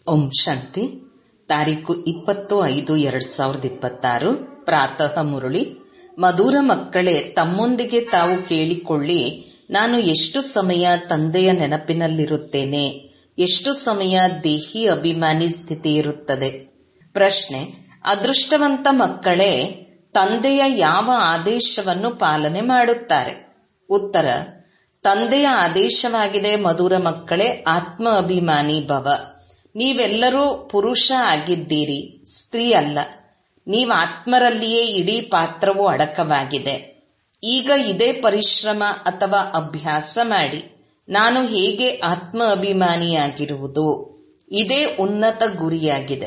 ಓಂ ಶಾಂತಿ ತಾರೀಕು ಇಪ್ಪತ್ತು ಐದು ಎರಡ್ ಸಾವಿರದ ಇಪ್ಪತ್ತಾರು ಪ್ರಾತಃ ಮುರಳಿ ಮಧುರ ಮಕ್ಕಳೇ ತಮ್ಮೊಂದಿಗೆ ತಾವು ಕೇಳಿಕೊಳ್ಳಿ ನಾನು ಎಷ್ಟು ಸಮಯ ತಂದೆಯ ನೆನಪಿನಲ್ಲಿರುತ್ತೇನೆ ಎಷ್ಟು ಸಮಯ ದೇಹಿ ಅಭಿಮಾನಿ ಸ್ಥಿತಿ ಇರುತ್ತದೆ ಪ್ರಶ್ನೆ ಅದೃಷ್ಟವಂತ ಮಕ್ಕಳೇ ತಂದೆಯ ಯಾವ ಆದೇಶವನ್ನು ಪಾಲನೆ ಮಾಡುತ್ತಾರೆ ಉತ್ತರ ತಂದೆಯ ಆದೇಶವಾಗಿದೆ ಮಧುರ ಮಕ್ಕಳೇ ಆತ್ಮ ಅಭಿಮಾನಿ ಭವ ನೀವೆಲ್ಲರೂ ಪುರುಷ ಆಗಿದ್ದೀರಿ ಸ್ತ್ರೀ ಅಲ್ಲ ನೀವು ಆತ್ಮರಲ್ಲಿಯೇ ಇಡೀ ಪಾತ್ರವು ಅಡಕವಾಗಿದೆ ಈಗ ಇದೇ ಪರಿಶ್ರಮ ಅಥವಾ ಅಭ್ಯಾಸ ಮಾಡಿ ನಾನು ಹೇಗೆ ಆತ್ಮ ಅಭಿಮಾನಿಯಾಗಿರುವುದು ಇದೇ ಉನ್ನತ ಗುರಿಯಾಗಿದೆ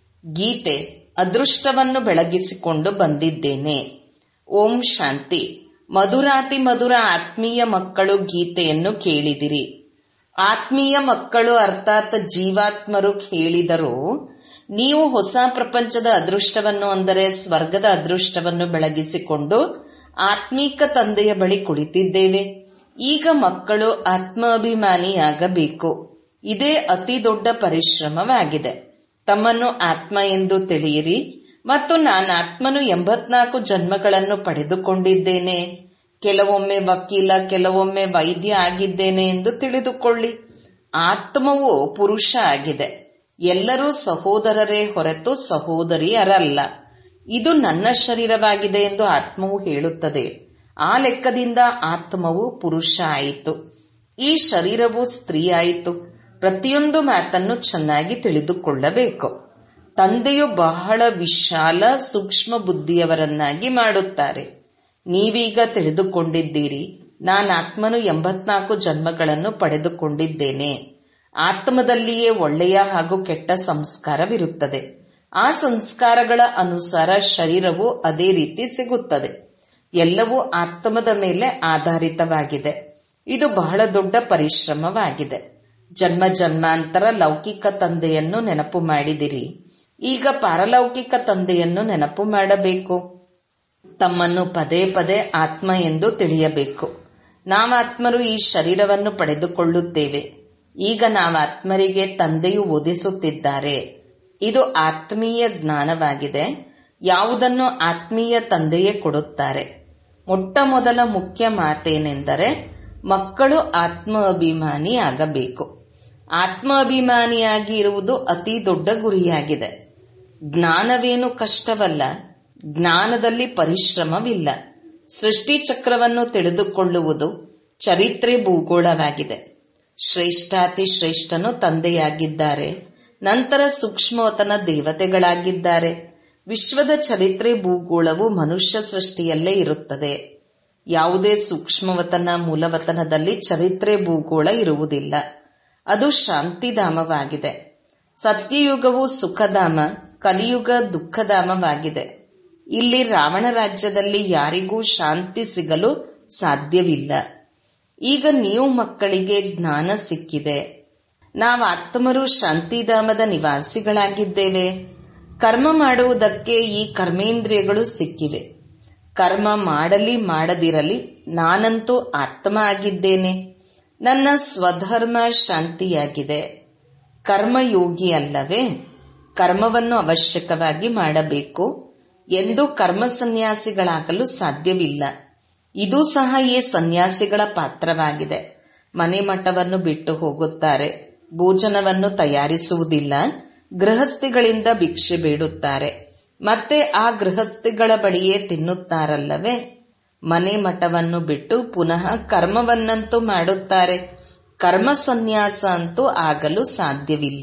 ಗೀತೆ ಅದೃಷ್ಟವನ್ನು ಬೆಳಗಿಸಿಕೊಂಡು ಬಂದಿದ್ದೇನೆ ಓಂ ಶಾಂತಿ ಮಧುರಾತಿ ಮಧುರ ಆತ್ಮೀಯ ಮಕ್ಕಳು ಗೀತೆಯನ್ನು ಕೇಳಿದಿರಿ ಆತ್ಮೀಯ ಮಕ್ಕಳು ಅರ್ಥಾತ್ ಜೀವಾತ್ಮರು ಹೇಳಿದರು ನೀವು ಹೊಸ ಪ್ರಪಂಚದ ಅದೃಷ್ಟವನ್ನು ಅಂದರೆ ಸ್ವರ್ಗದ ಅದೃಷ್ಟವನ್ನು ಬೆಳಗಿಸಿಕೊಂಡು ಆತ್ಮೀಕ ತಂದೆಯ ಬಳಿ ಕುಳಿತಿದ್ದೇವೆ ಈಗ ಮಕ್ಕಳು ಆತ್ಮಾಭಿಮಾನಿಯಾಗಬೇಕು ಇದೇ ಅತಿ ದೊಡ್ಡ ಪರಿಶ್ರಮವಾಗಿದೆ ತಮ್ಮನ್ನು ಆತ್ಮ ಎಂದು ತಿಳಿಯಿರಿ ಮತ್ತು ನಾನು ಆತ್ಮನು ಎಂಬತ್ನಾಲ್ಕು ಜನ್ಮಗಳನ್ನು ಪಡೆದುಕೊಂಡಿದ್ದೇನೆ ಕೆಲವೊಮ್ಮೆ ವಕೀಲ ಕೆಲವೊಮ್ಮೆ ವೈದ್ಯ ಆಗಿದ್ದೇನೆ ಎಂದು ತಿಳಿದುಕೊಳ್ಳಿ ಆತ್ಮವು ಪುರುಷ ಆಗಿದೆ ಎಲ್ಲರೂ ಸಹೋದರರೇ ಹೊರತು ಸಹೋದರಿಯರಲ್ಲ ಇದು ನನ್ನ ಶರೀರವಾಗಿದೆ ಎಂದು ಆತ್ಮವು ಹೇಳುತ್ತದೆ ಆ ಲೆಕ್ಕದಿಂದ ಆತ್ಮವು ಪುರುಷ ಆಯಿತು ಈ ಶರೀರವು ಸ್ತ್ರೀ ಆಯಿತು ಪ್ರತಿಯೊಂದು ಮಾತನ್ನು ಚೆನ್ನಾಗಿ ತಿಳಿದುಕೊಳ್ಳಬೇಕು ತಂದೆಯು ಬಹಳ ವಿಶಾಲ ಸೂಕ್ಷ್ಮ ಬುದ್ಧಿಯವರನ್ನಾಗಿ ಮಾಡುತ್ತಾರೆ ನೀವೀಗ ತಿಳಿದುಕೊಂಡಿದ್ದೀರಿ ನಾನು ಆತ್ಮನು ಎಂಬತ್ನಾಲ್ಕು ಜನ್ಮಗಳನ್ನು ಪಡೆದುಕೊಂಡಿದ್ದೇನೆ ಆತ್ಮದಲ್ಲಿಯೇ ಒಳ್ಳೆಯ ಹಾಗೂ ಕೆಟ್ಟ ಸಂಸ್ಕಾರವಿರುತ್ತದೆ ಆ ಸಂಸ್ಕಾರಗಳ ಅನುಸಾರ ಶರೀರವು ಅದೇ ರೀತಿ ಸಿಗುತ್ತದೆ ಎಲ್ಲವೂ ಆತ್ಮದ ಮೇಲೆ ಆಧಾರಿತವಾಗಿದೆ ಇದು ಬಹಳ ದೊಡ್ಡ ಪರಿಶ್ರಮವಾಗಿದೆ ಜನ್ಮ ಜನ್ಮಾಂತರ ಲೌಕಿಕ ತಂದೆಯನ್ನು ನೆನಪು ಮಾಡಿದಿರಿ ಈಗ ಪಾರಲೌಕಿಕ ತಂದೆಯನ್ನು ನೆನಪು ಮಾಡಬೇಕು ತಮ್ಮನ್ನು ಪದೇ ಪದೇ ಆತ್ಮ ಎಂದು ತಿಳಿಯಬೇಕು ನಾವಾತ್ಮರು ಈ ಶರೀರವನ್ನು ಪಡೆದುಕೊಳ್ಳುತ್ತೇವೆ ಈಗ ನಾವಾತ್ಮರಿಗೆ ತಂದೆಯು ಓದಿಸುತ್ತಿದ್ದಾರೆ ಇದು ಆತ್ಮೀಯ ಜ್ಞಾನವಾಗಿದೆ ಯಾವುದನ್ನು ಆತ್ಮೀಯ ತಂದೆಯೇ ಕೊಡುತ್ತಾರೆ ಮೊಟ್ಟ ಮೊದಲ ಮುಖ್ಯ ಮಾತೇನೆಂದರೆ ಮಕ್ಕಳು ಆತ್ಮ ಅಭಿಮಾನಿ ಆಗಬೇಕು ಆತ್ಮ ಅಭಿಮಾನಿಯಾಗಿ ಇರುವುದು ಅತಿ ದೊಡ್ಡ ಗುರಿಯಾಗಿದೆ ಜ್ಞಾನವೇನು ಕಷ್ಟವಲ್ಲ ಜ್ಞಾನದಲ್ಲಿ ಪರಿಶ್ರಮವಿಲ್ಲ ಸೃಷ್ಟಿ ಚಕ್ರವನ್ನು ತಿಳಿದುಕೊಳ್ಳುವುದು ಚರಿತ್ರೆ ಭೂಗೋಳವಾಗಿದೆ ಶ್ರೇಷ್ಠಾತಿ ಶ್ರೇಷ್ಠನು ತಂದೆಯಾಗಿದ್ದಾರೆ ನಂತರ ಸೂಕ್ಷ್ಮವತನ ದೇವತೆಗಳಾಗಿದ್ದಾರೆ ವಿಶ್ವದ ಚರಿತ್ರೆ ಭೂಗೋಳವು ಮನುಷ್ಯ ಸೃಷ್ಟಿಯಲ್ಲೇ ಇರುತ್ತದೆ ಯಾವುದೇ ಸೂಕ್ಷ್ಮವತನ ಮೂಲವತನದಲ್ಲಿ ಚರಿತ್ರೆ ಭೂಗೋಳ ಇರುವುದಿಲ್ಲ ಅದು ಶಾಂತಿಧಾಮವಾಗಿದೆ ಸತ್ಯಯುಗವು ಸುಖಧಾಮ ಕಲಿಯುಗ ದುಃಖಧಾಮವಾಗಿದೆ ಇಲ್ಲಿ ರಾವಣ ರಾಜ್ಯದಲ್ಲಿ ಯಾರಿಗೂ ಶಾಂತಿ ಸಿಗಲು ಸಾಧ್ಯವಿಲ್ಲ ಈಗ ನೀವು ಮಕ್ಕಳಿಗೆ ಜ್ಞಾನ ಸಿಕ್ಕಿದೆ ನಾವು ಆತ್ಮರು ಶಾಂತಿಧಾಮದ ನಿವಾಸಿಗಳಾಗಿದ್ದೇವೆ ಕರ್ಮ ಮಾಡುವುದಕ್ಕೆ ಈ ಕರ್ಮೇಂದ್ರಿಯಗಳು ಸಿಕ್ಕಿವೆ ಕರ್ಮ ಮಾಡಲಿ ಮಾಡದಿರಲಿ ನಾನಂತೂ ಆತ್ಮ ಆಗಿದ್ದೇನೆ ನನ್ನ ಸ್ವಧರ್ಮ ಶಾಂತಿಯಾಗಿದೆ ಕರ್ಮಯೋಗಿ ಅಲ್ಲವೇ ಕರ್ಮವನ್ನು ಅವಶ್ಯಕವಾಗಿ ಮಾಡಬೇಕು ಎಂದು ಕರ್ಮ ಸನ್ಯಾಸಿಗಳಾಗಲು ಸಾಧ್ಯವಿಲ್ಲ ಇದು ಸಹ ಈ ಸನ್ಯಾಸಿಗಳ ಪಾತ್ರವಾಗಿದೆ ಮನೆ ಮಠವನ್ನು ಬಿಟ್ಟು ಹೋಗುತ್ತಾರೆ ಭೋಜನವನ್ನು ತಯಾರಿಸುವುದಿಲ್ಲ ಗೃಹಸ್ಥಿಗಳಿಂದ ಭಿಕ್ಷೆ ಬೇಡುತ್ತಾರೆ ಮತ್ತೆ ಆ ಗೃಹಸ್ಥಿಗಳ ಬಳಿಯೇ ತಿನ್ನುತ್ತಾರಲ್ಲವೇ ಮನೆ ಮಠವನ್ನು ಬಿಟ್ಟು ಪುನಃ ಕರ್ಮವನ್ನಂತೂ ಮಾಡುತ್ತಾರೆ ಕರ್ಮ ಸನ್ಯಾಸ ಅಂತೂ ಆಗಲು ಸಾಧ್ಯವಿಲ್ಲ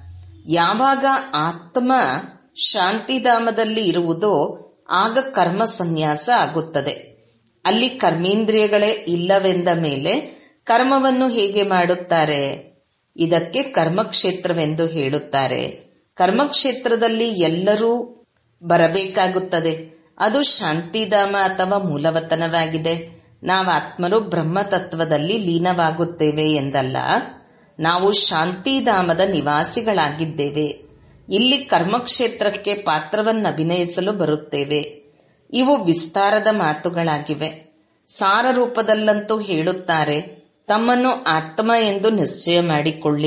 ಯಾವಾಗ ಆತ್ಮ ಶಾಂತಿಧಾಮದಲ್ಲಿ ಇರುವುದೋ ಆಗ ಕರ್ಮ ಸನ್ಯಾಸ ಆಗುತ್ತದೆ ಅಲ್ಲಿ ಕರ್ಮೇಂದ್ರಿಯಗಳೇ ಇಲ್ಲವೆಂದ ಮೇಲೆ ಕರ್ಮವನ್ನು ಹೇಗೆ ಮಾಡುತ್ತಾರೆ ಇದಕ್ಕೆ ಕರ್ಮಕ್ಷೇತ್ರವೆಂದು ಹೇಳುತ್ತಾರೆ ಕರ್ಮಕ್ಷೇತ್ರದಲ್ಲಿ ಎಲ್ಲರೂ ಬರಬೇಕಾಗುತ್ತದೆ ಅದು ಶಾಂತಿಧಾಮ ಅಥವಾ ಮೂಲವತನವಾಗಿದೆ ನಾವು ಆತ್ಮರು ಬ್ರಹ್ಮತತ್ವದಲ್ಲಿ ಲೀನವಾಗುತ್ತೇವೆ ಎಂದಲ್ಲ ನಾವು ಶಾಂತಿಧಾಮದ ನಿವಾಸಿಗಳಾಗಿದ್ದೇವೆ ಇಲ್ಲಿ ಕರ್ಮಕ್ಷೇತ್ರಕ್ಕೆ ಪಾತ್ರವನ್ನು ಅಭಿನಯಿಸಲು ಬರುತ್ತೇವೆ ಇವು ವಿಸ್ತಾರದ ಮಾತುಗಳಾಗಿವೆ ಸಾರ ರೂಪದಲ್ಲಂತೂ ಹೇಳುತ್ತಾರೆ ತಮ್ಮನ್ನು ಆತ್ಮ ಎಂದು ನಿಶ್ಚಯ ಮಾಡಿಕೊಳ್ಳಿ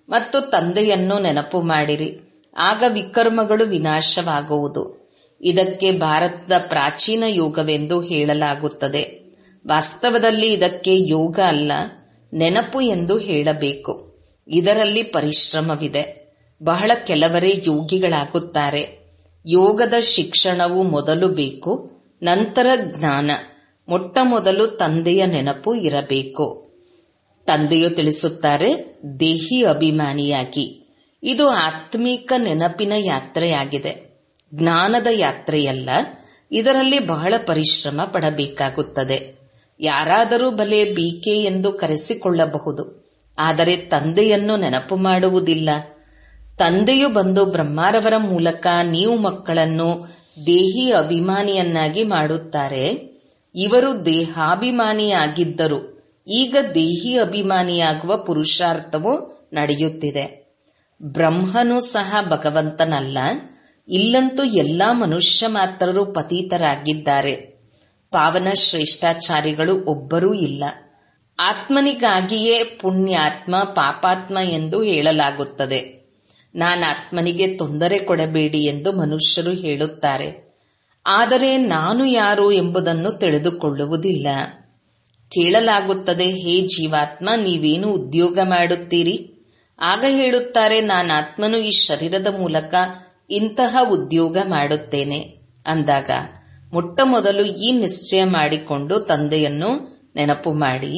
ಮತ್ತು ತಂದೆಯನ್ನು ನೆನಪು ಮಾಡಿರಿ ಆಗ ವಿಕರ್ಮಗಳು ವಿನಾಶವಾಗುವುದು ಇದಕ್ಕೆ ಭಾರತದ ಪ್ರಾಚೀನ ಯೋಗವೆಂದು ಹೇಳಲಾಗುತ್ತದೆ ವಾಸ್ತವದಲ್ಲಿ ಇದಕ್ಕೆ ಯೋಗ ಅಲ್ಲ ನೆನಪು ಎಂದು ಹೇಳಬೇಕು ಇದರಲ್ಲಿ ಪರಿಶ್ರಮವಿದೆ ಬಹಳ ಕೆಲವರೇ ಯೋಗಿಗಳಾಗುತ್ತಾರೆ ಯೋಗದ ಶಿಕ್ಷಣವು ಮೊದಲು ಬೇಕು ನಂತರ ಜ್ಞಾನ ಮೊಟ್ಟ ಮೊದಲು ತಂದೆಯ ನೆನಪು ಇರಬೇಕು ತಂದೆಯು ತಿಳಿಸುತ್ತಾರೆ ದೇಹಿ ಅಭಿಮಾನಿಯಾಗಿ ಇದು ಆತ್ಮೀಕ ನೆನಪಿನ ಯಾತ್ರೆಯಾಗಿದೆ ಜ್ಞಾನದ ಯಾತ್ರೆಯಲ್ಲ ಇದರಲ್ಲಿ ಬಹಳ ಪರಿಶ್ರಮ ಪಡಬೇಕಾಗುತ್ತದೆ ಯಾರಾದರೂ ಬಲೆ ಬಿಕೆ ಎಂದು ಕರೆಸಿಕೊಳ್ಳಬಹುದು ಆದರೆ ತಂದೆಯನ್ನು ನೆನಪು ಮಾಡುವುದಿಲ್ಲ ತಂದೆಯು ಬಂದು ಬ್ರಹ್ಮಾರವರ ಮೂಲಕ ನೀವು ಮಕ್ಕಳನ್ನು ದೇಹಿ ಅಭಿಮಾನಿಯನ್ನಾಗಿ ಮಾಡುತ್ತಾರೆ ಇವರು ದೇಹಾಭಿಮಾನಿಯಾಗಿದ್ದರು ಈಗ ದೇಹಿ ಅಭಿಮಾನಿಯಾಗುವ ಪುರುಷಾರ್ಥವು ನಡೆಯುತ್ತಿದೆ ಬ್ರಹ್ಮನು ಸಹ ಭಗವಂತನಲ್ಲ ಇಲ್ಲಂತೂ ಎಲ್ಲಾ ಮನುಷ್ಯ ಮಾತ್ರರು ಪತೀತರಾಗಿದ್ದಾರೆ ಪಾವನ ಶ್ರೇಷ್ಠಾಚಾರಿಗಳು ಒಬ್ಬರೂ ಇಲ್ಲ ಆತ್ಮನಿಗಾಗಿಯೇ ಪುಣ್ಯಾತ್ಮ ಪಾಪಾತ್ಮ ಎಂದು ಹೇಳಲಾಗುತ್ತದೆ ನಾನಾತ್ಮನಿಗೆ ತೊಂದರೆ ಕೊಡಬೇಡಿ ಎಂದು ಮನುಷ್ಯರು ಹೇಳುತ್ತಾರೆ ಆದರೆ ನಾನು ಯಾರು ಎಂಬುದನ್ನು ತಿಳಿದುಕೊಳ್ಳುವುದಿಲ್ಲ ಕೇಳಲಾಗುತ್ತದೆ ಹೇ ಜೀವಾತ್ಮ ನೀವೇನು ಉದ್ಯೋಗ ಮಾಡುತ್ತೀರಿ ಆಗ ಹೇಳುತ್ತಾರೆ ನಾನಾತ್ಮನು ಈ ಶರೀರದ ಮೂಲಕ ಇಂತಹ ಉದ್ಯೋಗ ಮಾಡುತ್ತೇನೆ ಅಂದಾಗ ಮೊಟ್ಟ ಮೊದಲು ಈ ನಿಶ್ಚಯ ಮಾಡಿಕೊಂಡು ತಂದೆಯನ್ನು ನೆನಪು ಮಾಡಿ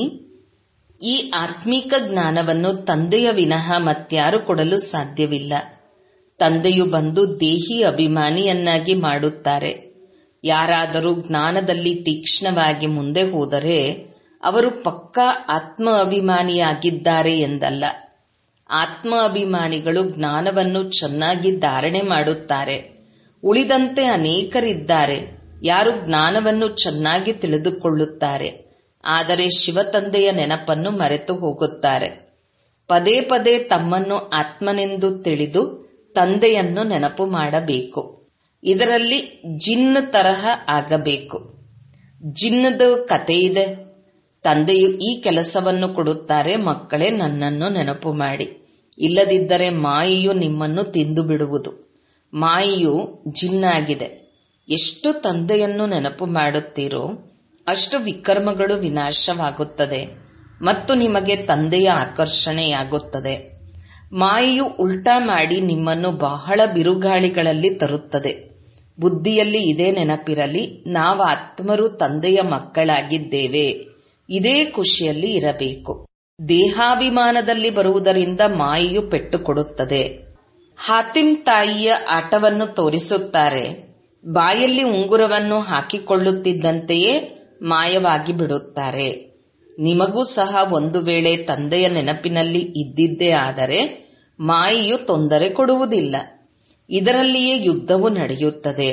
ಈ ಆತ್ಮೀಕ ಜ್ಞಾನವನ್ನು ತಂದೆಯ ವಿನಃ ಮತ್ಯಾರು ಕೊಡಲು ಸಾಧ್ಯವಿಲ್ಲ ತಂದೆಯು ಬಂದು ದೇಹಿ ಅಭಿಮಾನಿಯನ್ನಾಗಿ ಮಾಡುತ್ತಾರೆ ಯಾರಾದರೂ ಜ್ಞಾನದಲ್ಲಿ ತೀಕ್ಷ್ಣವಾಗಿ ಮುಂದೆ ಹೋದರೆ ಅವರು ಪಕ್ಕಾ ಆತ್ಮ ಅಭಿಮಾನಿಯಾಗಿದ್ದಾರೆ ಎಂದಲ್ಲ ಆತ್ಮ ಅಭಿಮಾನಿಗಳು ಜ್ಞಾನವನ್ನು ಚೆನ್ನಾಗಿ ಧಾರಣೆ ಮಾಡುತ್ತಾರೆ ಉಳಿದಂತೆ ಅನೇಕರಿದ್ದಾರೆ ಯಾರು ಜ್ಞಾನವನ್ನು ಚೆನ್ನಾಗಿ ತಿಳಿದುಕೊಳ್ಳುತ್ತಾರೆ ಆದರೆ ಶಿವತಂದೆಯ ನೆನಪನ್ನು ಮರೆತು ಹೋಗುತ್ತಾರೆ ಪದೇ ಪದೇ ತಮ್ಮನ್ನು ಆತ್ಮನೆಂದು ತಿಳಿದು ತಂದೆಯನ್ನು ನೆನಪು ಮಾಡಬೇಕು ಇದರಲ್ಲಿ ಜಿನ್ ತರಹ ಆಗಬೇಕು ಜಿನ್ನದು ಕತೆ ಇದೆ ತಂದೆಯು ಈ ಕೆಲಸವನ್ನು ಕೊಡುತ್ತಾರೆ ಮಕ್ಕಳೇ ನನ್ನನ್ನು ನೆನಪು ಮಾಡಿ ಇಲ್ಲದಿದ್ದರೆ ಮಾಯೆಯು ನಿಮ್ಮನ್ನು ತಿಂದು ಬಿಡುವುದು ಮಾಯೆಯು ಜಿನ್ನಾಗಿದೆ ಎಷ್ಟು ತಂದೆಯನ್ನು ನೆನಪು ಮಾಡುತ್ತೀರೋ ಅಷ್ಟು ವಿಕರ್ಮಗಳು ವಿನಾಶವಾಗುತ್ತದೆ ಮತ್ತು ನಿಮಗೆ ತಂದೆಯ ಆಕರ್ಷಣೆಯಾಗುತ್ತದೆ ಮಾಯೆಯು ಉಲ್ಟಾ ಮಾಡಿ ನಿಮ್ಮನ್ನು ಬಹಳ ಬಿರುಗಾಳಿಗಳಲ್ಲಿ ತರುತ್ತದೆ ಬುದ್ಧಿಯಲ್ಲಿ ಇದೇ ನೆನಪಿರಲಿ ನಾವು ಆತ್ಮರು ತಂದೆಯ ಮಕ್ಕಳಾಗಿದ್ದೇವೆ ಇದೇ ಖುಷಿಯಲ್ಲಿ ಇರಬೇಕು ದೇಹಾಭಿಮಾನದಲ್ಲಿ ಬರುವುದರಿಂದ ಮಾಯೆಯು ಪೆಟ್ಟು ಕೊಡುತ್ತದೆ ಹಾತಿಮ್ ತಾಯಿಯ ಆಟವನ್ನು ತೋರಿಸುತ್ತಾರೆ ಬಾಯಲ್ಲಿ ಉಂಗುರವನ್ನು ಹಾಕಿಕೊಳ್ಳುತ್ತಿದ್ದಂತೆಯೇ ಮಾಯವಾಗಿ ಬಿಡುತ್ತಾರೆ ನಿಮಗೂ ಸಹ ಒಂದು ವೇಳೆ ತಂದೆಯ ನೆನಪಿನಲ್ಲಿ ಇದ್ದಿದ್ದೇ ಆದರೆ ಮಾಯೆಯು ತೊಂದರೆ ಕೊಡುವುದಿಲ್ಲ ಇದರಲ್ಲಿಯೇ ಯುದ್ಧವು ನಡೆಯುತ್ತದೆ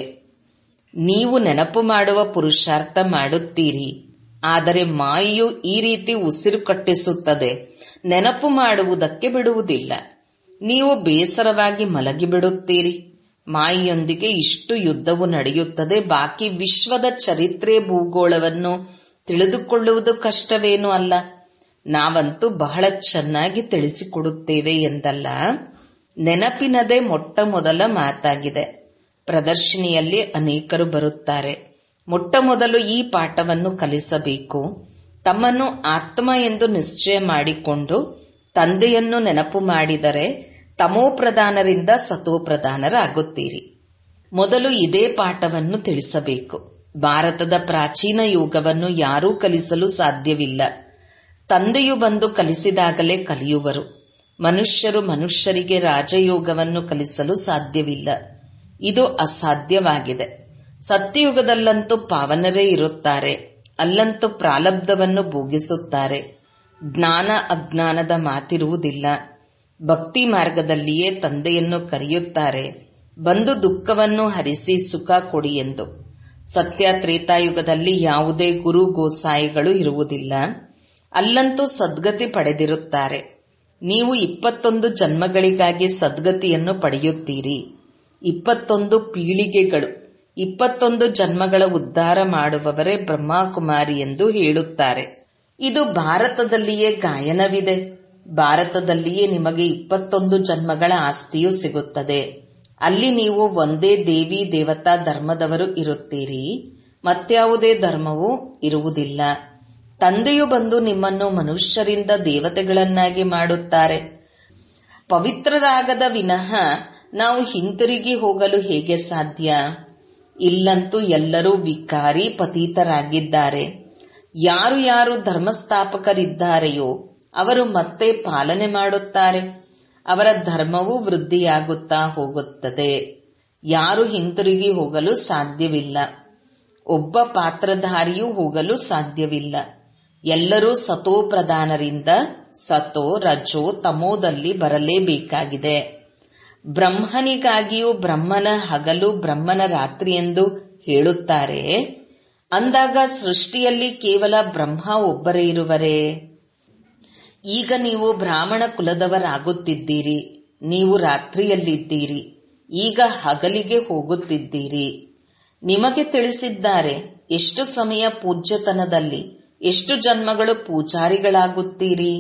ನೀವು ನೆನಪು ಮಾಡುವ ಪುರುಷಾರ್ಥ ಮಾಡುತ್ತೀರಿ ಆದರೆ ಮಾಯೆಯು ಈ ರೀತಿ ಉಸಿರು ಕಟ್ಟಿಸುತ್ತದೆ ನೆನಪು ಮಾಡುವುದಕ್ಕೆ ಬಿಡುವುದಿಲ್ಲ ನೀವು ಬೇಸರವಾಗಿ ಮಲಗಿಬಿಡುತ್ತೀರಿ ಮಾಯೆಯೊಂದಿಗೆ ಇಷ್ಟು ಯುದ್ಧವು ನಡೆಯುತ್ತದೆ ಬಾಕಿ ವಿಶ್ವದ ಚರಿತ್ರೆ ಭೂಗೋಳವನ್ನು ತಿಳಿದುಕೊಳ್ಳುವುದು ಕಷ್ಟವೇನೂ ಅಲ್ಲ ನಾವಂತೂ ಬಹಳ ಚೆನ್ನಾಗಿ ತಿಳಿಸಿಕೊಡುತ್ತೇವೆ ಎಂದಲ್ಲ ನೆನಪಿನದೇ ಮೊಟ್ಟ ಮೊದಲ ಮಾತಾಗಿದೆ ಪ್ರದರ್ಶಿನಿಯಲ್ಲಿ ಅನೇಕರು ಬರುತ್ತಾರೆ ಮೊಟ್ಟ ಮೊದಲು ಈ ಪಾಠವನ್ನು ಕಲಿಸಬೇಕು ತಮ್ಮನ್ನು ಆತ್ಮ ಎಂದು ನಿಶ್ಚಯ ಮಾಡಿಕೊಂಡು ತಂದೆಯನ್ನು ನೆನಪು ಮಾಡಿದರೆ ತಮೋಪ್ರಧಾನರಿಂದ ಸತೋಪ್ರಧಾನರಾಗುತ್ತೀರಿ ಮೊದಲು ಇದೇ ಪಾಠವನ್ನು ತಿಳಿಸಬೇಕು ಭಾರತದ ಪ್ರಾಚೀನ ಯೋಗವನ್ನು ಯಾರೂ ಕಲಿಸಲು ಸಾಧ್ಯವಿಲ್ಲ ತಂದೆಯು ಬಂದು ಕಲಿಸಿದಾಗಲೇ ಕಲಿಯುವರು ಮನುಷ್ಯರು ಮನುಷ್ಯರಿಗೆ ರಾಜಯೋಗವನ್ನು ಕಲಿಸಲು ಸಾಧ್ಯವಿಲ್ಲ ಇದು ಅಸಾಧ್ಯವಾಗಿದೆ ಸತ್ಯಯುಗದಲ್ಲಂತೂ ಪಾವನರೇ ಇರುತ್ತಾರೆ ಅಲ್ಲಂತೂ ಪ್ರಾಲಬ್ಧವನ್ನು ಭೋಗಿಸುತ್ತಾರೆ ಜ್ಞಾನ ಅಜ್ಞಾನದ ಮಾತಿರುವುದಿಲ್ಲ ಭಕ್ತಿ ಮಾರ್ಗದಲ್ಲಿಯೇ ತಂದೆಯನ್ನು ಕರೆಯುತ್ತಾರೆ ಬಂದು ದುಃಖವನ್ನು ಹರಿಸಿ ಸುಖ ಕೊಡಿ ಎಂದು ಸತ್ಯ ತ್ರೇತಾಯುಗದಲ್ಲಿ ಯಾವುದೇ ಗುರು ಗೋಸಾಯಿಗಳು ಇರುವುದಿಲ್ಲ ಅಲ್ಲಂತೂ ಸದ್ಗತಿ ಪಡೆದಿರುತ್ತಾರೆ ನೀವು ಇಪ್ಪತ್ತೊಂದು ಜನ್ಮಗಳಿಗಾಗಿ ಸದ್ಗತಿಯನ್ನು ಪಡೆಯುತ್ತೀರಿ ಇಪ್ಪತ್ತೊಂದು ಪೀಳಿಗೆಗಳು ಇಪ್ಪತ್ತೊಂದು ಜನ್ಮಗಳ ಉದ್ಧಾರ ಮಾಡುವವರೇ ಬ್ರಹ್ಮಕುಮಾರಿ ಎಂದು ಹೇಳುತ್ತಾರೆ ಇದು ಭಾರತದಲ್ಲಿಯೇ ಗಾಯನವಿದೆ ಭಾರತದಲ್ಲಿಯೇ ನಿಮಗೆ ಇಪ್ಪತ್ತೊಂದು ಜನ್ಮಗಳ ಆಸ್ತಿಯು ಸಿಗುತ್ತದೆ ಅಲ್ಲಿ ನೀವು ಒಂದೇ ದೇವಿ ದೇವತಾ ಧರ್ಮದವರು ಇರುತ್ತೀರಿ ಮತ್ಯಾವುದೇ ಧರ್ಮವೂ ಇರುವುದಿಲ್ಲ ತಂದೆಯು ಬಂದು ನಿಮ್ಮನ್ನು ಮನುಷ್ಯರಿಂದ ದೇವತೆಗಳನ್ನಾಗಿ ಮಾಡುತ್ತಾರೆ ಪವಿತ್ರರಾಗದ ವಿನಃ ನಾವು ಹಿಂತಿರುಗಿ ಹೋಗಲು ಹೇಗೆ ಸಾಧ್ಯ ಇಲ್ಲಂತೂ ಎಲ್ಲರೂ ವಿಕಾರಿ ಪತೀತರಾಗಿದ್ದಾರೆ ಯಾರು ಯಾರು ಧರ್ಮಸ್ಥಾಪಕರಿದ್ದಾರೆಯೋ ಅವರು ಮತ್ತೆ ಪಾಲನೆ ಮಾಡುತ್ತಾರೆ ಅವರ ಧರ್ಮವು ವೃದ್ಧಿಯಾಗುತ್ತಾ ಹೋಗುತ್ತದೆ ಯಾರು ಹಿಂತಿರುಗಿ ಹೋಗಲು ಸಾಧ್ಯವಿಲ್ಲ ಒಬ್ಬ ಪಾತ್ರಧಾರಿಯೂ ಹೋಗಲು ಸಾಧ್ಯವಿಲ್ಲ ಎಲ್ಲರೂ ಸತೋ ಪ್ರಧಾನರಿಂದ ಸತೋ ರಜೋ ತಮೋದಲ್ಲಿ ಬರಲೇಬೇಕಾಗಿದೆ ಬ್ರಹ್ಮನಿಗಾಗಿಯೂ ಬ್ರಹ್ಮನ ಹಗಲು ಬ್ರಹ್ಮನ ರಾತ್ರಿ ಎಂದು ಹೇಳುತ್ತಾರೆ ಅಂದಾಗ ಸೃಷ್ಟಿಯಲ್ಲಿ ಕೇವಲ ಬ್ರಹ್ಮ ಒಬ್ಬರೇ ಇರುವರೇ ಈಗ ನೀವು ಬ್ರಾಹ್ಮಣ ಕುಲದವರಾಗುತ್ತಿದ್ದೀರಿ ನೀವು ರಾತ್ರಿಯಲ್ಲಿದ್ದೀರಿ ಈಗ ಹಗಲಿಗೆ ಹೋಗುತ್ತಿದ್ದೀರಿ ನಿಮಗೆ ತಿಳಿಸಿದ್ದಾರೆ ಎಷ್ಟು ಸಮಯ ಪೂಜ್ಯತನದಲ್ಲಿ ಎಷ್ಟು ಜನ್ಮಗಳು ಪೂಜಾರಿಗಳಾಗುತ್ತೀರಿ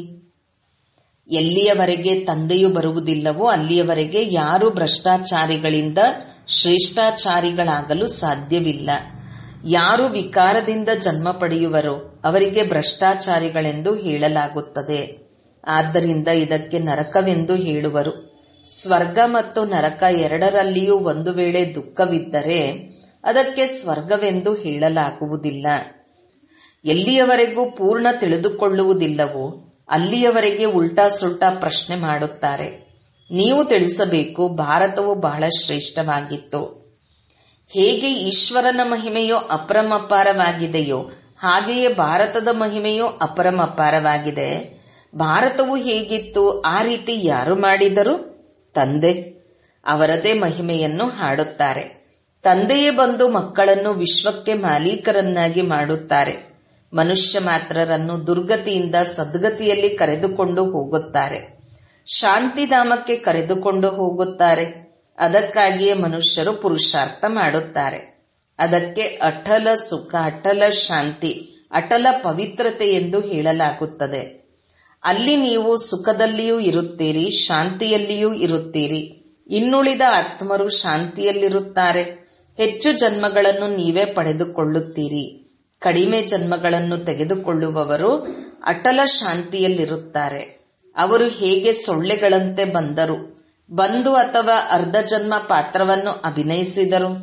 ಎಲ್ಲಿಯವರೆಗೆ ತಂದೆಯು ಬರುವುದಿಲ್ಲವೋ ಅಲ್ಲಿಯವರೆಗೆ ಯಾರು ಭ್ರಷ್ಟಾಚಾರಿಗಳಿಂದ ಶ್ರೇಷ್ಠಾಚಾರಿಗಳಾಗಲು ಸಾಧ್ಯವಿಲ್ಲ ಯಾರು ವಿಕಾರದಿಂದ ಜನ್ಮ ಪಡೆಯುವರೋ ಅವರಿಗೆ ಭ್ರಷ್ಟಾಚಾರಿಗಳೆಂದು ಹೇಳಲಾಗುತ್ತದೆ ಆದ್ದರಿಂದ ಇದಕ್ಕೆ ನರಕವೆಂದು ಹೇಳುವರು ಸ್ವರ್ಗ ಮತ್ತು ನರಕ ಎರಡರಲ್ಲಿಯೂ ಒಂದು ವೇಳೆ ದುಃಖವಿದ್ದರೆ ಅದಕ್ಕೆ ಸ್ವರ್ಗವೆಂದು ಹೇಳಲಾಗುವುದಿಲ್ಲ ಎಲ್ಲಿಯವರೆಗೂ ಪೂರ್ಣ ತಿಳಿದುಕೊಳ್ಳುವುದಿಲ್ಲವೋ ಅಲ್ಲಿಯವರೆಗೆ ಉಲ್ಟಾ ಸುಲ್ಟಾ ಪ್ರಶ್ನೆ ಮಾಡುತ್ತಾರೆ ನೀವು ತಿಳಿಸಬೇಕು ಭಾರತವು ಬಹಳ ಶ್ರೇಷ್ಠವಾಗಿತ್ತು ಹೇಗೆ ಈಶ್ವರನ ಮಹಿಮೆಯು ಅಪರಮಪಾರವಾಗಿದೆಯೋ ಹಾಗೆಯೇ ಭಾರತದ ಮಹಿಮೆಯು ಅಪರಮಪಾರವಾಗಿದೆ ಭಾರತವು ಹೇಗಿತ್ತು ಆ ರೀತಿ ಯಾರು ಮಾಡಿದರು ತಂದೆ ಅವರದೇ ಮಹಿಮೆಯನ್ನು ಹಾಡುತ್ತಾರೆ ತಂದೆಯೇ ಬಂದು ಮಕ್ಕಳನ್ನು ವಿಶ್ವಕ್ಕೆ ಮಾಲೀಕರನ್ನಾಗಿ ಮಾಡುತ್ತಾರೆ ಮನುಷ್ಯ ಮಾತ್ರರನ್ನು ದುರ್ಗತಿಯಿಂದ ಸದ್ಗತಿಯಲ್ಲಿ ಕರೆದುಕೊಂಡು ಹೋಗುತ್ತಾರೆ ಶಾಂತಿಧಾಮಕ್ಕೆ ಕರೆದುಕೊಂಡು ಹೋಗುತ್ತಾರೆ ಅದಕ್ಕಾಗಿಯೇ ಮನುಷ್ಯರು ಪುರುಷಾರ್ಥ ಮಾಡುತ್ತಾರೆ ಅದಕ್ಕೆ ಅಟಲ ಸುಖ ಅಟಲ ಶಾಂತಿ ಅಟಲ ಪವಿತ್ರತೆ ಎಂದು ಹೇಳಲಾಗುತ್ತದೆ ಅಲ್ಲಿ ನೀವು ಸುಖದಲ್ಲಿಯೂ ಇರುತ್ತೀರಿ ಶಾಂತಿಯಲ್ಲಿಯೂ ಇರುತ್ತೀರಿ ಇನ್ನುಳಿದ ಆತ್ಮರು ಶಾಂತಿಯಲ್ಲಿರುತ್ತಾರೆ ಹೆಚ್ಚು ಜನ್ಮಗಳನ್ನು ನೀವೇ ಪಡೆದುಕೊಳ್ಳುತ್ತೀರಿ ಕಡಿಮೆ ಜನ್ಮಗಳನ್ನು ತೆಗೆದುಕೊಳ್ಳುವವರು ಅಟಲ ಶಾಂತಿಯಲ್ಲಿರುತ್ತಾರೆ ಅವರು ಹೇಗೆ ಸೊಳ್ಳೆಗಳಂತೆ ಬಂದರು ಬಂದು ಅಥವಾ ಅರ್ಧ ಜನ್ಮ ಪಾತ್ರವನ್ನು ಅಭಿನಯಿಸಿದರು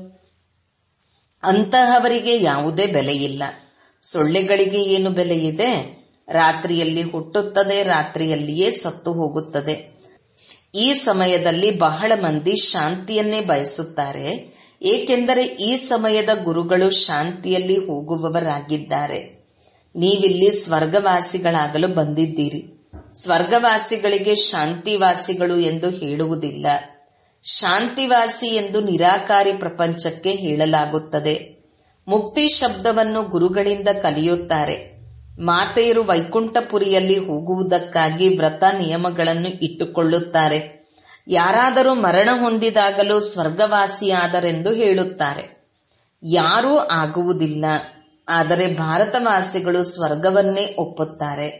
ಅಂತಹವರಿಗೆ ಯಾವುದೇ ಬೆಲೆಯಿಲ್ಲ ಸೊಳ್ಳೆಗಳಿಗೆ ಏನು ಬೆಲೆಯಿದೆ ರಾತ್ರಿಯಲ್ಲಿ ಹುಟ್ಟುತ್ತದೆ ರಾತ್ರಿಯಲ್ಲಿಯೇ ಸತ್ತು ಹೋಗುತ್ತದೆ ಈ ಸಮಯದಲ್ಲಿ ಬಹಳ ಮಂದಿ ಶಾಂತಿಯನ್ನೇ ಬಯಸುತ್ತಾರೆ ಏಕೆಂದರೆ ಈ ಸಮಯದ ಗುರುಗಳು ಶಾಂತಿಯಲ್ಲಿ ಹೋಗುವವರಾಗಿದ್ದಾರೆ ನೀವಿಲ್ಲಿ ಸ್ವರ್ಗವಾಸಿಗಳಾಗಲು ಬಂದಿದ್ದೀರಿ ಸ್ವರ್ಗವಾಸಿಗಳಿಗೆ ಶಾಂತಿವಾಸಿಗಳು ಎಂದು ಹೇಳುವುದಿಲ್ಲ ಶಾಂತಿವಾಸಿ ಎಂದು ನಿರಾಕಾರಿ ಪ್ರಪಂಚಕ್ಕೆ ಹೇಳಲಾಗುತ್ತದೆ ಮುಕ್ತಿ ಶಬ್ದವನ್ನು ಗುರುಗಳಿಂದ ಕಲಿಯುತ್ತಾರೆ ಮಾತೆಯರು ವೈಕುಂಠಪುರಿಯಲ್ಲಿ ಹೋಗುವುದಕ್ಕಾಗಿ ವ್ರತ ನಿಯಮಗಳನ್ನು ಇಟ್ಟುಕೊಳ್ಳುತ್ತಾರೆ ಯಾರಾದರೂ ಮರಣ ಹೊಂದಿದಾಗಲೂ ಸ್ವರ್ಗವಾಸಿಯಾದರೆಂದು ಹೇಳುತ್ತಾರೆ ಯಾರೂ ಆಗುವುದಿಲ್ಲ ಆದರೆ ಭಾರತವಾಸಿಗಳು ಸ್ವರ್ಗವನ್ನೇ ಒಪ್ಪುತ್ತಾರೆ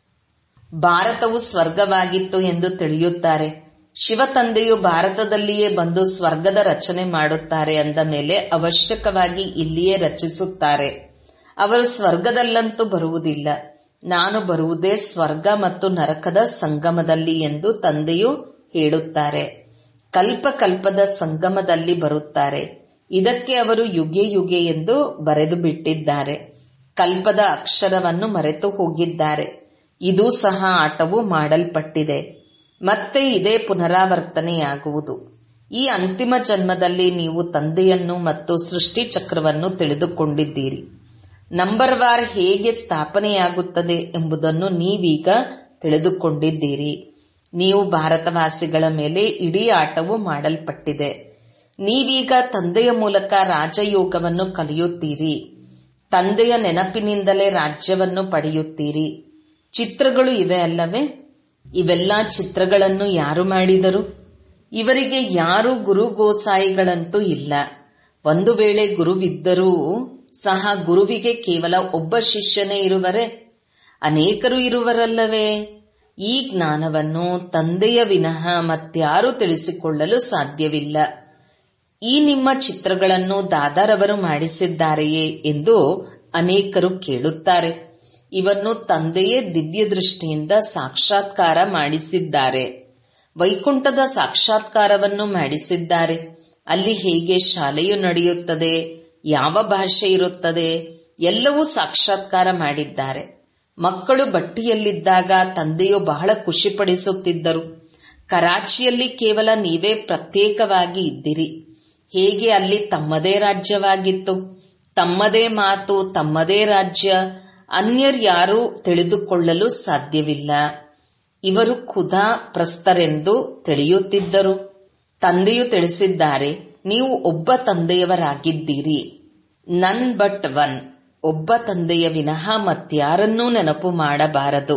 ಭಾರತವು ಸ್ವರ್ಗವಾಗಿತ್ತು ಎಂದು ತಿಳಿಯುತ್ತಾರೆ ಶಿವತಂದೆಯು ಭಾರತದಲ್ಲಿಯೇ ಬಂದು ಸ್ವರ್ಗದ ರಚನೆ ಮಾಡುತ್ತಾರೆ ಅಂದ ಮೇಲೆ ಅವಶ್ಯಕವಾಗಿ ಇಲ್ಲಿಯೇ ರಚಿಸುತ್ತಾರೆ ಅವರು ಸ್ವರ್ಗದಲ್ಲಂತೂ ಬರುವುದಿಲ್ಲ ನಾನು ಬರುವುದೇ ಸ್ವರ್ಗ ಮತ್ತು ನರಕದ ಸಂಗಮದಲ್ಲಿ ಎಂದು ತಂದೆಯು ಹೇಳುತ್ತಾರೆ ಕಲ್ಪ ಕಲ್ಪದ ಸಂಗಮದಲ್ಲಿ ಬರುತ್ತಾರೆ ಇದಕ್ಕೆ ಅವರು ಯುಗೆ ಯುಗೆ ಎಂದು ಬರೆದು ಬಿಟ್ಟಿದ್ದಾರೆ ಕಲ್ಪದ ಅಕ್ಷರವನ್ನು ಮರೆತು ಹೋಗಿದ್ದಾರೆ ಇದೂ ಸಹ ಆಟವು ಮಾಡಲ್ಪಟ್ಟಿದೆ ಮತ್ತೆ ಇದೇ ಪುನರಾವರ್ತನೆಯಾಗುವುದು ಈ ಅಂತಿಮ ಜನ್ಮದಲ್ಲಿ ನೀವು ತಂದೆಯನ್ನು ಮತ್ತು ಸೃಷ್ಟಿ ಚಕ್ರವನ್ನು ತಿಳಿದುಕೊಂಡಿದ್ದೀರಿ ನಂಬರ್ ವಾರ್ ಹೇಗೆ ಸ್ಥಾಪನೆಯಾಗುತ್ತದೆ ಎಂಬುದನ್ನು ನೀವೀಗ ತಿಳಿದುಕೊಂಡಿದ್ದೀರಿ ನೀವು ಭಾರತವಾಸಿಗಳ ಮೇಲೆ ಇಡೀ ಆಟವು ಮಾಡಲ್ಪಟ್ಟಿದೆ ನೀವೀಗ ತಂದೆಯ ಮೂಲಕ ರಾಜಯೋಗವನ್ನು ಕಲಿಯುತ್ತೀರಿ ತಂದೆಯ ನೆನಪಿನಿಂದಲೇ ರಾಜ್ಯವನ್ನು ಪಡೆಯುತ್ತೀರಿ ಚಿತ್ರಗಳು ಇವೆ ಅಲ್ಲವೇ ಇವೆಲ್ಲ ಚಿತ್ರಗಳನ್ನು ಯಾರು ಮಾಡಿದರು ಇವರಿಗೆ ಯಾರು ಗುರು ಗೋಸಾಯಿಗಳಂತೂ ಇಲ್ಲ ಒಂದು ವೇಳೆ ಗುರುವಿದ್ದರೂ ಸಹ ಗುರುವಿಗೆ ಕೇವಲ ಒಬ್ಬ ಶಿಷ್ಯನೇ ಇರುವರೆ ಅನೇಕರು ಇರುವರಲ್ಲವೇ ಈ ಜ್ಞಾನವನ್ನು ತಂದೆಯ ವಿನಃ ಮತ್ಯಾರೂ ತಿಳಿಸಿಕೊಳ್ಳಲು ಸಾಧ್ಯವಿಲ್ಲ ಈ ನಿಮ್ಮ ಚಿತ್ರಗಳನ್ನು ದಾದಾರವರು ಮಾಡಿಸಿದ್ದಾರೆಯೇ ಎಂದು ಅನೇಕರು ಕೇಳುತ್ತಾರೆ ಇವನ್ನು ತಂದೆಯೇ ದಿವ್ಯ ದೃಷ್ಟಿಯಿಂದ ಸಾಕ್ಷಾತ್ಕಾರ ಮಾಡಿಸಿದ್ದಾರೆ ವೈಕುಂಠದ ಸಾಕ್ಷಾತ್ಕಾರವನ್ನು ಮಾಡಿಸಿದ್ದಾರೆ ಅಲ್ಲಿ ಹೇಗೆ ಶಾಲೆಯು ನಡೆಯುತ್ತದೆ ಯಾವ ಭಾಷೆ ಇರುತ್ತದೆ ಎಲ್ಲವೂ ಸಾಕ್ಷಾತ್ಕಾರ ಮಾಡಿದ್ದಾರೆ ಮಕ್ಕಳು ಬಟ್ಟಿಯಲ್ಲಿದ್ದಾಗ ತಂದೆಯು ಬಹಳ ಖುಷಿಪಡಿಸುತ್ತಿದ್ದರು ಕರಾಚಿಯಲ್ಲಿ ಕೇವಲ ನೀವೇ ಪ್ರತ್ಯೇಕವಾಗಿ ಇದ್ದಿರಿ ಹೇಗೆ ಅಲ್ಲಿ ತಮ್ಮದೇ ರಾಜ್ಯವಾಗಿತ್ತು ತಮ್ಮದೇ ಮಾತು ತಮ್ಮದೇ ರಾಜ್ಯ ಅನ್ಯರ್ಯಾರೂ ತಿಳಿದುಕೊಳ್ಳಲು ಸಾಧ್ಯವಿಲ್ಲ ಇವರು ಖುದಾ ಪ್ರಸ್ತರೆಂದು ತಿಳಿಯುತ್ತಿದ್ದರು ತಂದೆಯು ತಿಳಿಸಿದ್ದಾರೆ ನೀವು ಒಬ್ಬ ತಂದೆಯವರಾಗಿದ್ದೀರಿ ನನ್ ಬಟ್ ಒನ್ ಒಬ್ಬ ತಂದೆಯ ವಿನಃ ಮತ್ಯಾರನ್ನೂ ನೆನಪು ಮಾಡಬಾರದು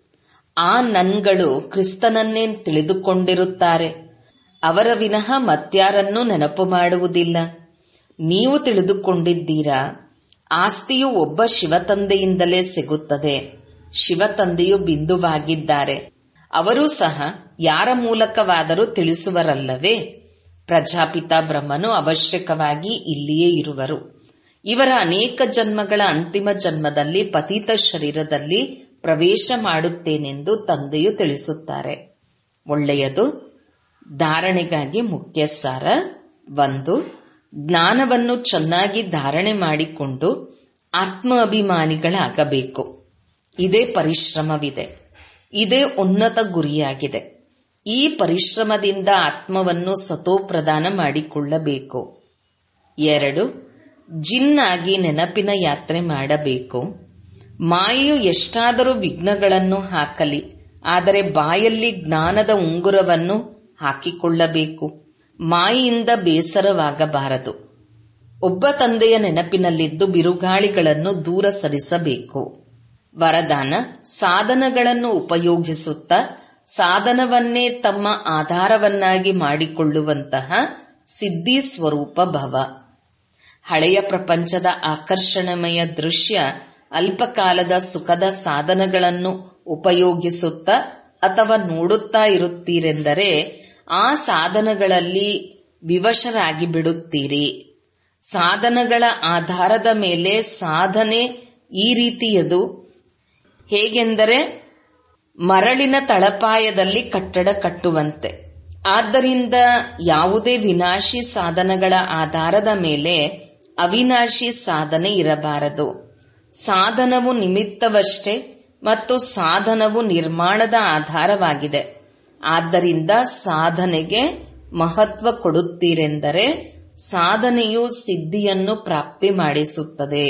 ಆ ನನ್ಗಳು ಕ್ರಿಸ್ತನನ್ನೇ ತಿಳಿದುಕೊಂಡಿರುತ್ತಾರೆ ಅವರ ವಿನಃ ಮತ್ಯಾರನ್ನೂ ನೆನಪು ಮಾಡುವುದಿಲ್ಲ ನೀವು ತಿಳಿದುಕೊಂಡಿದ್ದೀರಾ ಆಸ್ತಿಯು ಒಬ್ಬ ಶಿವತಂದೆಯಿಂದಲೇ ಸಿಗುತ್ತದೆ ಶಿವತಂದೆಯು ಬಿಂದುವಾಗಿದ್ದಾರೆ ಅವರೂ ಸಹ ಯಾರ ಮೂಲಕವಾದರೂ ತಿಳಿಸುವರಲ್ಲವೇ ಪ್ರಜಾಪಿತ ಬ್ರಹ್ಮನು ಅವಶ್ಯಕವಾಗಿ ಇಲ್ಲಿಯೇ ಇರುವರು ಇವರ ಅನೇಕ ಜನ್ಮಗಳ ಅಂತಿಮ ಜನ್ಮದಲ್ಲಿ ಪತಿತ ಶರೀರದಲ್ಲಿ ಪ್ರವೇಶ ಮಾಡುತ್ತೇನೆಂದು ತಂದೆಯು ತಿಳಿಸುತ್ತಾರೆ ಒಳ್ಳೆಯದು ಧಾರಣೆಗಾಗಿ ಮುಖ್ಯ ಸಾರ ಒಂದು ಜ್ಞಾನವನ್ನು ಚೆನ್ನಾಗಿ ಧಾರಣೆ ಮಾಡಿಕೊಂಡು ಆತ್ಮ ಅಭಿಮಾನಿಗಳಾಗಬೇಕು ಇದೇ ಪರಿಶ್ರಮವಿದೆ ಇದೇ ಉನ್ನತ ಗುರಿಯಾಗಿದೆ ಈ ಪರಿಶ್ರಮದಿಂದ ಆತ್ಮವನ್ನು ಸತೋಪ್ರದಾನ ಮಾಡಿಕೊಳ್ಳಬೇಕು ಎರಡು ಜಿನ್ನಾಗಿ ನೆನಪಿನ ಯಾತ್ರೆ ಮಾಡಬೇಕು ಮಾಯೆಯು ಎಷ್ಟಾದರೂ ವಿಘ್ನಗಳನ್ನು ಹಾಕಲಿ ಆದರೆ ಬಾಯಲ್ಲಿ ಜ್ಞಾನದ ಉಂಗುರವನ್ನು ಹಾಕಿಕೊಳ್ಳಬೇಕು ಮಾಯೆಯಿಂದ ಬೇಸರವಾಗಬಾರದು ಒಬ್ಬ ತಂದೆಯ ನೆನಪಿನಲ್ಲಿದ್ದು ಬಿರುಗಾಳಿಗಳನ್ನು ದೂರ ಸರಿಸಬೇಕು ವರದಾನ ಸಾಧನಗಳನ್ನು ಉಪಯೋಗಿಸುತ್ತಾ ಸಾಧನವನ್ನೇ ತಮ್ಮ ಆಧಾರವನ್ನಾಗಿ ಮಾಡಿಕೊಳ್ಳುವಂತಹ ಸಿದ್ಧಿ ಸ್ವರೂಪ ಭವ ಹಳೆಯ ಪ್ರಪಂಚದ ಆಕರ್ಷಣಮಯ ದೃಶ್ಯ ಅಲ್ಪಕಾಲದ ಸುಖದ ಸಾಧನಗಳನ್ನು ಉಪಯೋಗಿಸುತ್ತಾ ಅಥವಾ ನೋಡುತ್ತಾ ಇರುತ್ತೀರೆಂದರೆ ಆ ಸಾಧನಗಳಲ್ಲಿ ವಿವಶರಾಗಿ ಬಿಡುತ್ತೀರಿ ಸಾಧನಗಳ ಆಧಾರದ ಮೇಲೆ ಸಾಧನೆ ಈ ರೀತಿಯದು ಹೇಗೆಂದರೆ ಮರಳಿನ ತಳಪಾಯದಲ್ಲಿ ಕಟ್ಟಡ ಕಟ್ಟುವಂತೆ ಆದ್ದರಿಂದ ಯಾವುದೇ ವಿನಾಶಿ ಸಾಧನಗಳ ಆಧಾರದ ಮೇಲೆ ಅವಿನಾಶಿ ಸಾಧನೆ ಇರಬಾರದು ಸಾಧನವು ನಿಮಿತ್ತವಷ್ಟೇ ಮತ್ತು ಸಾಧನವು ನಿರ್ಮಾಣದ ಆಧಾರವಾಗಿದೆ ಆದ್ದರಿಂದ ಸಾಧನೆಗೆ ಮಹತ್ವ ಕೊಡುತ್ತೀರೆಂದರೆ ಸಾಧನೆಯು ಸಿದ್ಧಿಯನ್ನು ಪ್ರಾಪ್ತಿ ಮಾಡಿಸುತ್ತದೆ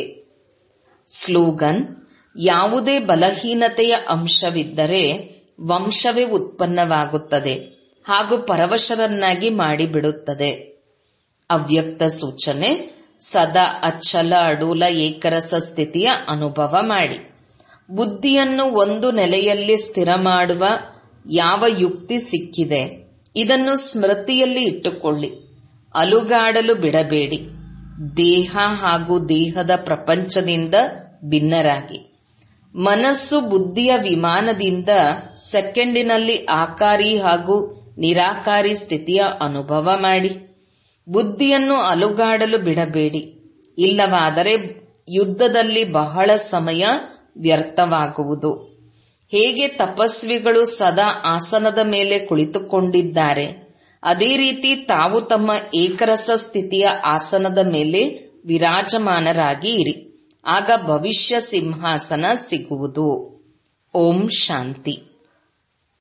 ಸ್ಲೂಗನ್ ಯಾವುದೇ ಬಲಹೀನತೆಯ ಅಂಶವಿದ್ದರೆ ವಂಶವೇ ಉತ್ಪನ್ನವಾಗುತ್ತದೆ ಹಾಗೂ ಪರವಶರನ್ನಾಗಿ ಮಾಡಿಬಿಡುತ್ತದೆ ಅವ್ಯಕ್ತ ಸೂಚನೆ ಸದಾ ಅಚ್ಚಲ ಅಡೂಲ ಏಕರಸ ಸ್ಥಿತಿಯ ಅನುಭವ ಮಾಡಿ ಬುದ್ಧಿಯನ್ನು ಒಂದು ನೆಲೆಯಲ್ಲಿ ಸ್ಥಿರ ಮಾಡುವ ಯಾವ ಯುಕ್ತಿ ಸಿಕ್ಕಿದೆ ಇದನ್ನು ಸ್ಮೃತಿಯಲ್ಲಿ ಇಟ್ಟುಕೊಳ್ಳಿ ಅಲುಗಾಡಲು ಬಿಡಬೇಡಿ ದೇಹ ಹಾಗೂ ದೇಹದ ಪ್ರಪಂಚದಿಂದ ಭಿನ್ನರಾಗಿ ಮನಸ್ಸು ಬುದ್ಧಿಯ ವಿಮಾನದಿಂದ ಸೆಕೆಂಡಿನಲ್ಲಿ ಆಕಾರಿ ಹಾಗೂ ನಿರಾಕಾರಿ ಸ್ಥಿತಿಯ ಅನುಭವ ಮಾಡಿ ಬುದ್ಧಿಯನ್ನು ಅಲುಗಾಡಲು ಬಿಡಬೇಡಿ ಇಲ್ಲವಾದರೆ ಯುದ್ಧದಲ್ಲಿ ಬಹಳ ಸಮಯ ವ್ಯರ್ಥವಾಗುವುದು ಹೇಗೆ ತಪಸ್ವಿಗಳು ಸದಾ ಆಸನದ ಮೇಲೆ ಕುಳಿತುಕೊಂಡಿದ್ದಾರೆ ಅದೇ ರೀತಿ ತಾವು ತಮ್ಮ ಏಕರಸ ಸ್ಥಿತಿಯ ಆಸನದ ಮೇಲೆ ವಿರಾಜಮಾನರಾಗಿ ಇರಿ ಆಗ ಭವಿಷ್ಯ ಸಿಂಹಾಸನ ಸಿಗುವುದು ಓಂ ಶಾಂತಿ